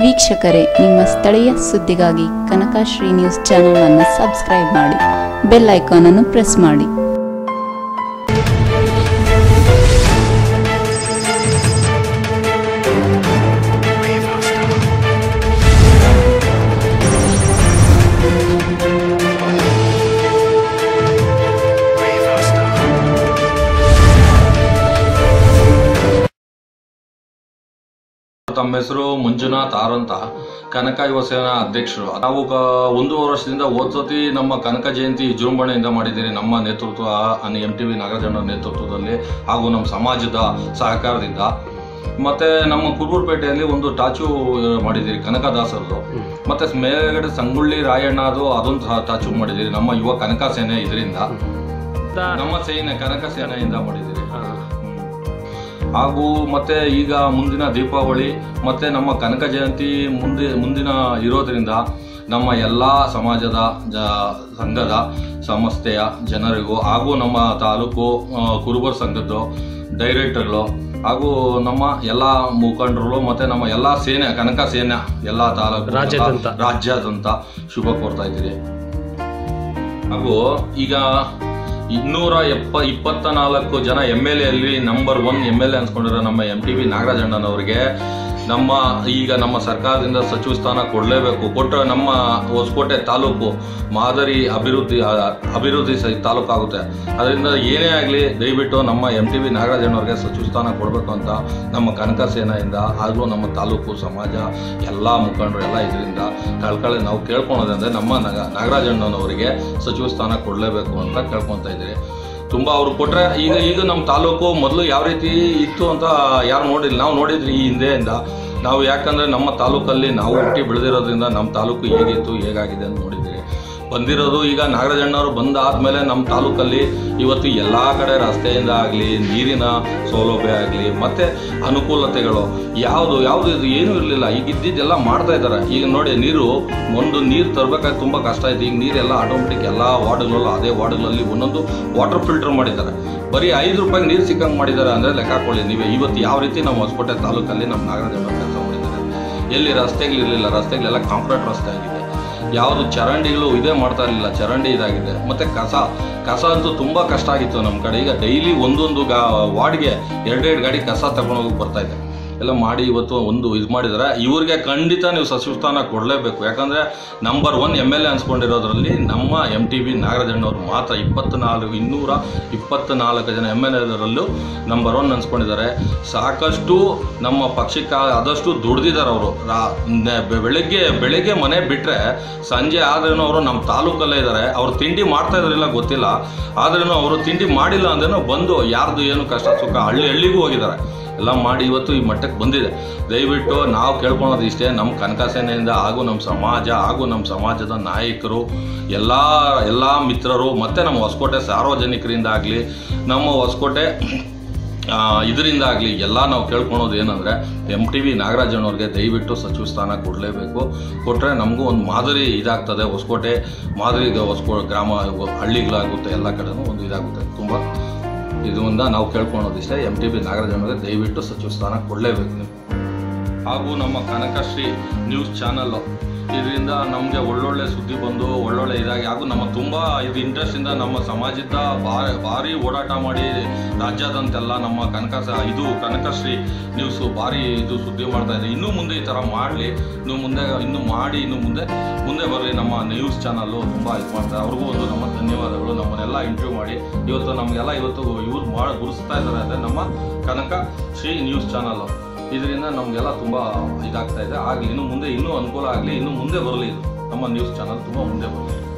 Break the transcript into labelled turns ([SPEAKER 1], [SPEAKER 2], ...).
[SPEAKER 1] ವೀಕ್ಷಕರೇ ನಿಮ್ಮ ಸ್ಥಳೀಯ ಸುದ್ದಿಗಾಗಿ ಕನಕಶ್ರೀ ನ್ಯೂಸ್ ಚಾನೆಲ್ ಅನ್ನು ಸಬ್ಸ್ಕ್ರೈಬ್ ಮಾಡಿ ಬೆಲ್ ಐಕಾನ್ ಅನ್ನು ಪ್ರೆಸ್ ಮಾಡಿ
[SPEAKER 2] ತಮ್ಮ ಹೆಸರು ಮಂಜುನಾಥ್ ಆರ್ ಅಂತ ಕನಕ ಯುವ ಸೇನಾ ಅಧ್ಯಕ್ಷರು ನಾವು ಕ- ಒಂದೂವರೆ ವರ್ಷದಿಂದ ಓದ್ಸತಿ ನಮ್ಮ ಕನಕ ಜಯಂತಿ ವಿಜೃಂಭಣೆಯಿಂದ ಮಾಡಿದ್ದೀರಿ ನಮ್ಮ ನೇತೃತ್ವ ಎಂ ಟಿ ವಿ ನಾಗರಾಜಣ್ಣ ನೇತೃತ್ವದಲ್ಲಿ ಹಾಗೂ ನಮ್ಮ ಸಮಾಜದ ಸಹಕಾರದಿಂದ ಮತ್ತೆ ನಮ್ಮ ಕುರುಬೂರ್ಪೇಟೆಯಲ್ಲಿ ಒಂದು ಟಾಚು ಮಾಡಿದ್ದೀರಿ ಕನಕದಾಸರದು ಮತ್ತೆ ಮೇಲ್ಗಡೆ ಸಂಗೊಳ್ಳಿ ರಾಯಣ್ಣದು ಅದೊಂದು ಸಹ ಟಾಚು ಮಾಡಿದ್ದೀರಿ ನಮ್ಮ ಯುವ ಕನಕ ಸೇನೆ ಇದರಿಂದ ನಮ್ಮ ಸೇನೆ ಕನಕ ಸೇನೆಯಿಂದ ಮಾಡಿದ್ದೀರಿ ಹಾಗೂ ಮತ್ತೆ ಈಗ ಮುಂದಿನ ದೀಪಾವಳಿ ಮತ್ತೆ ನಮ್ಮ ಕನಕ ಜಯಂತಿ ಮುಂದೆ ಮುಂದಿನ ಇರೋದ್ರಿಂದ ನಮ್ಮ ಎಲ್ಲ ಸಮಾಜದ ಜ ಸಂಘದ ಸಂಸ್ಥೆಯ ಜನರಿಗೂ ಹಾಗೂ ನಮ್ಮ ತಾಲೂಕು ಆ, ಕುರುಬರ ಸಂಘದ್ದು ಡೈರೆಕ್ಟರ್ಗಳು ಹಾಗೂ ನಮ್ಮ ಎಲ್ಲ ಮುಖಂಡರು ಮತ್ತೆ ನಮ್ಮ ಎಲ್ಲ ಸೇನೆ ಕನಕ ಸೇನೆ ಎಲ್ಲ ತಾಲೂಕು
[SPEAKER 3] ರಾಜ್ಯಾದ್ಯಂತ.
[SPEAKER 2] ರಾಜ್ಯಾದ್ಯಂತ ಶುಭ ಕೋರ್ತಾ ಇದ್ದೀರಿ ಹಾಗೂ ಈಗ ಇನ್ನೂರ ಎಪ್ಪ ಇಪ್ಪತ್ತ ನಾಲ್ಕು ಜನ ಎಮ್ ಎಲ್ ಎ ಅಲ್ಲಿ number one M L A ಅನ್ಸ್ಕೊಂಡಿರೋ ನಮ್ಮ ಎಂ ಟಿ ವಿ ನಾಗರಾಜಣ್ಣನವರಿಗೆ ನಮ್ಮ ಈಗ ನಮ್ಮ ಸರ್ಕಾರದಿಂದ ಸಚಿವ ಸ್ಥಾನ ಕೊಡಲೇಬೇಕು ಕೊಟ್ಟರೆ ನಮ್ಮ ಹೊಸಕೋಟೆ ತಾಲೂಕು ಮಾದರಿ ಅಭಿವೃದ್ಧಿ ಆ, ಅಭಿವೃದ್ಧಿ ಸ- ತಾಲೂಕು ಆಗುತ್ತೆ ಅದರಿಂದ ಏನೇ ಆಗಲಿ ದಯವಿಟ್ಟು ನಮ್ಮ ಎಂ ಟಿ ವಿ ನಾಗರಾಜಣ್ಣವ್ರಿಗೆ ಸಚಿವ ಸ್ಥಾನ ಕೊಡಬೇಕು ಅಂತ ನಮ್ಮ ಕನಕ ಸೇನೆಯಿಂದ ಹಾಗೂ ನಮ್ಮ ತಾಲೂಕು ಸಮಾಜ ಎಲ್ಲ ಮುಖಂಡರು ಎಲ್ಲ ಇದರಿಂದ ಕಳ್ಕಳಿ ನಾವು ಕೇಳ್ಕೊಳೋದಂದ್ರೆ ನಮ್ಮ ನಗ ನಾಗರಾಜಣ್ಣನವರಿಗೆ ಸಚಿವ ಸ್ಥಾನ ಕೊಡಲೇಬೇಕು ಅಂತ ಕೇಳ್ಕೊತಾ ಇದ್ದೀರಿ ತುಂಬ ಅವ್ರು ಕೊಟ್ರೆ ಈಗ ಈಗ ನಮ್ಮ ತಾಲೂಕು ಮೊದಲು ಯಾವ ರೀತಿ ಇತ್ತು ಅಂತ ಯಾರು ನೋಡಿಲ್ಲ ನಾವು ನೋಡಿದ್ರಿ ಈ ಹಿಂದೆಯಿಂದ ನಾವು ಯಾಕಂದ್ರೆ ನಮ್ಮ ತಾಲೂಕಲ್ಲಿ ನಾವು ಹುಟ್ಟಿ ಬೆಳೆದಿರೋದ್ರಿಂದ ನಮ್ಮ ತಾಲೂಕು ಹೇಗಿತ್ತು ಹೇಗಾಗಿದೆ ಅಂತ ನೋಡಿದ್ದೀರಿ ಬಂದಿರೋದು ಈಗ ನಾಗರಾಜಣ್ಣವರು ಬಂದಾದ್ಮೇಲೆ ನಮ್ಮ ತಾಲೂಕಲ್ಲಿ ಇವತ್ತು ಎಲ್ಲ ಕಡೆ ರಸ್ತೆಯಿಂದ ಆಗಲಿ ನೀರಿನ ಸೌಲಭ್ಯ ಆಗಲಿ ಮತ್ತೆ ಅನುಕೂಲತೆಗಳು ಯಾವುದು ಯಾವುದು ಇದು ಏನೂ ಇರಲಿಲ್ಲ ಈಗ ಇದ್ದಿದ್ದೆಲ್ಲ ಮಾಡ್ತಾ ಇದ್ದಾರೆ ಈಗ ನೋಡಿ ನೀರು ಒಂದು ನೀರು ತರಬೇಕಾದ್ರೆ ತುಂಬ ಕಷ್ಟ ಆಯ್ತು ಈಗ ನೀರೆಲ್ಲ ಆಟೋಮೆಟಿಕ್ ಎಲ್ಲ ವಾರ್ಡ್ಗಳಲ್ಲೂ ಅದೇ ವಾರ್ಡ್ಗಳಲ್ಲಿ ಒಂದೊಂದು ವಾಟರ್ ಫಿಲ್ಟರ್ ಮಾಡಿದ್ದಾರೆ ಬರೀ ಐದು ರೂಪಾಯಿ ನೀರು ಸಿಕ್ಕಂಗೆ ಮಾಡಿದ್ದಾರೆ ಅಂದರೆ ಲೆಕ್ಕ ಹಾಕೊಳ್ಳಿ ನೀವೇ ಇವತ್ತು ಯಾವ ರೀತಿ ನಮ್ಮ ಹೊಸಕೋಟೆ ತಾಲೂಕಲ್ಲಿ ನಮ್ಮ ನಾಗರಾಜಣ್ಣ ಕೆಲಸ ಮಾಡಿದ್ದಾರೆ ಎಲ್ಲಿ ರಸ್ತೆಗಳಿರಲಿಲ್ಲ ರಸ್ತೆಗಳೆಲ್ಲ ಕಾಂಕ್ರೀಟ್ ರಸ್ತೆ ಆಗಿದೆ ಯಾವುದು ಚರಂಡಿಗಳು ಇದೇ ಮಾಡ್ತಾ ಇರಲಿಲ್ಲ ಚರಂಡಿ ಇದಾಗಿದೆ ಮತ್ತೆ ಕಸ ಕಸ ಅಂತೂ ತುಂಬ ಕಷ್ಟ ಆಗಿತ್ತು ನಮ್ಮ ಕಡೆ ಈಗ ಡೈಲಿ ಒಂದೊಂದು ಗಾ ವಾರ್ಡ್ಗೆ ಎರಡೆರಡು ಗಾಡಿ ಕಸ ತಗೊಂಡೋಗಿ ಬರ್ತಾ ಇದೆ ಎಲ್ಲ ಮಾಡಿ ಇವತ್ತು ಒಂದು ಇದು ಮಾಡಿದ್ದಾರೆ ಇವ್ರಿಗೆ ಖಂಡಿತ ನೀವು ಸಚಿವ ಸ್ಥಾನ ಕೊಡಲೇಬೇಕು ಯಾಕಂದರೆ number one M L A ಅನ್ಸ್ಕೊಂಡಿರೋದ್ರಲ್ಲಿ ನಮ್ಮ ಎಮ್ ಟಿ ವಿ ನಾಗರಾಜಣ್ಣವ್ರು ಮಾತ್ರ ಇಪ್ಪತ್ನಾಲ್ಕು ಇನ್ನೂರ ಇಪ್ಪತ್ನಾಲ್ಕು ಜನ ಎಮ್ ಎಲ್ ಎದರಲ್ಲೂ ನಂಬರ್ ಒನ್ ಅನ್ಸ್ಕೊಂಡಿದ್ದಾರೆ ಸಾಕಷ್ಟು ನಮ್ಮ ಪಕ್ಷಕ್ಕೆ ಆದಷ್ಟು ದುಡ್ದಿದ್ದಾರೆ ಅವರು ಬೆಳಗ್ಗೆ ಬೆಳಗ್ಗೆ ಮನೆ ಬಿಟ್ಟರೆ ಸಂಜೆ ಆದ್ರೂ ಅವರು ನಮ್ಮ ತಾಲೂಕಲ್ಲೇ ಇದ್ದಾರೆ ಅವ್ರು ತಿಂಡಿ ಮಾಡ್ತಾ ಇದ್ರಿಲ್ಲ ಗೊತ್ತಿಲ್ಲ ಆದ್ರೂ ಅವರು ತಿಂಡಿ ಮಾಡಿಲ್ಲ ಅಂದ್ರೂ ಬಂದು ಯಾರ್ದು ಏನು ಕಷ್ಟ ಸುಖ ಹಳ್ಳಿ ಹಳ್ಳಿಗೂ ಹೋಗಿದ್ದಾರೆ ಎಲ್ಲ ಮಾಡಿ ಇವತ್ತು ಈ ಮಟ್ಟಕ್ಕೆ ಬಂದಿದೆ ದಯವಿಟ್ಟು ನಾವು ಕೇಳ್ಕೊಳೋದು ಇಷ್ಟೇ ನಮ್ಮ ಕನಕ ಸೇನೆಯಿಂದ ಹಾಗೂ ನಮ್ಮ ಸಮಾಜ ಹಾಗೂ ನಮ್ಮ ಸಮಾಜದ ನಾಯಕರು ಎಲ್ಲ ಎಲ್ಲ ಮಿತ್ರರು ಮತ್ತು ನಮ್ಮ ಹೊಸಕೋಟೆ ಸಾರ್ವಜನಿಕರಿಂದ ಆಗಲಿ ನಮ್ಮ ಹೊಸಕೋಟೆ ಆ, ಇದರಿಂದ ಆಗಲಿ ಎಲ್ಲ ನಾವು ಕೇಳ್ಕೊಳೋದು ಏನಂದರೆ ಎಮ್ ಟಿ ವಿ ನಾಗರಾಜಣ್ಣವ್ರಿಗೆ ದಯವಿಟ್ಟು ಸಚಿವ ಸ್ಥಾನ ಕೊಡಲೇಬೇಕು ಕೊಟ್ಟರೆ ನಮಗೂ ಒಂದು ಮಾದರಿ ಇದಾಗ್ತದೆ ಹೊಸಕೋಟೆ ಮಾದರಿ ಹೊಸಕೋ ಗ್ರಾಮ ಹಳ್ಳಿಗಳಾಗುತ್ತೆ ಎಲ್ಲ ಕಡೆನೂ ಒಂದು ಇದಾಗುತ್ತೆ ತುಂಬ ಇದರಿಂದ ನಾವು ಕೇಳ್ಕೊಳೋದಿಷ್ಟೇ ಎಮ್ ಟಿ ಬಿ ನಾಗರಾಜಣ್ಣವ್ರಿಗೆ ದಯವಿಟ್ಟು ಸಚಿವ ಸ್ಥಾನ ಕೊಡಲೇಬೇಕು ನೀವು ಹಾಗೂ ನಮ್ಮ ಕನಕಶ್ರೀ ನ್ಯೂಸ್ ಚಾನಲ್ಲು ಇದರಿಂದ ನಮಗೆ ಒಳ್ಳೊಳ್ಳೆ ಸುದ್ದಿ ಬಂದು ಒಳ್ಳೊಳ್ಳೆ ಇದಾಗಿ ಹಾಗೂ ನಮ್ಮ ತುಂಬ ಇದು ಇಂಟ್ರೆಸ್ಟಿಂದ ನಮ್ಮ ಸಮಾಜದ ಭಾರಿ ಭಾರಿ ಓಡಾಟ ಮಾಡಿ ರಾಜ್ಯಾದ್ಯಂತೆಲ್ಲ ನಮ್ಮ ಕನಕ ಸ- ಇದು ಕನಕಶ್ರೀ ನ್ಯೂಸು ಭಾರಿ ಇದು ಸುದ್ದಿ ಮಾಡ್ತಾ ಇದೆ ಇನ್ನೂ ಮುಂದೆ ಈ ಥರ ಮಾಡಲಿ ಇನ್ನು ಮುಂದೆ ಇನ್ನೂ ಮಾಡಿ ಇನ್ನು ಮುಂದೆ ಮುಂದೆ ಬರಲಿ ನಮ್ಮ ನ್ಯೂಸ್ ಚಾನಲ್ಲು ತುಂಬ ಇದು ಮಾಡ್ತಾರೆ ಅವ್ರಿಗೂ ಒಂದು ನಮ್ಮ ಧನ್ಯವಾದಗಳು ನಮ್ಮನ್ನೆಲ್ಲ ಇಂಟರ್ವ್ಯೂ ಮಾಡಿ ಇವತ್ತು ನಮಗೆಲ್ಲ ಇವತ್ತು ಇವ್ರು ಮಾಡಿ ಗುರುಸ್ತಾ ಇದ್ದಾರೆ ಅಂದರೆ ನಮ್ಮ ಕನಕ ಶ್ರೀ ನ್ಯೂಸ್ ಚಾನಲ್ಲು ಇದರಿಂದ ನಮಗೆಲ್ಲ ತುಂಬ ಇದಾಗ್ತಾ ಇದೆ ಆಗಲಿ ಇನ್ನು ಮುಂದೆ ಇನ್ನೂ ಅನುಕೂಲ ಆಗಲಿ ಇನ್ನು ಮುಂದೆ ಬರಲಿ ಇದು ನಮ್ಮ ನ್ಯೂಸ್ ಚಾನಲ್ ತುಂಬ ಮುಂದೆ ಬರಲಿ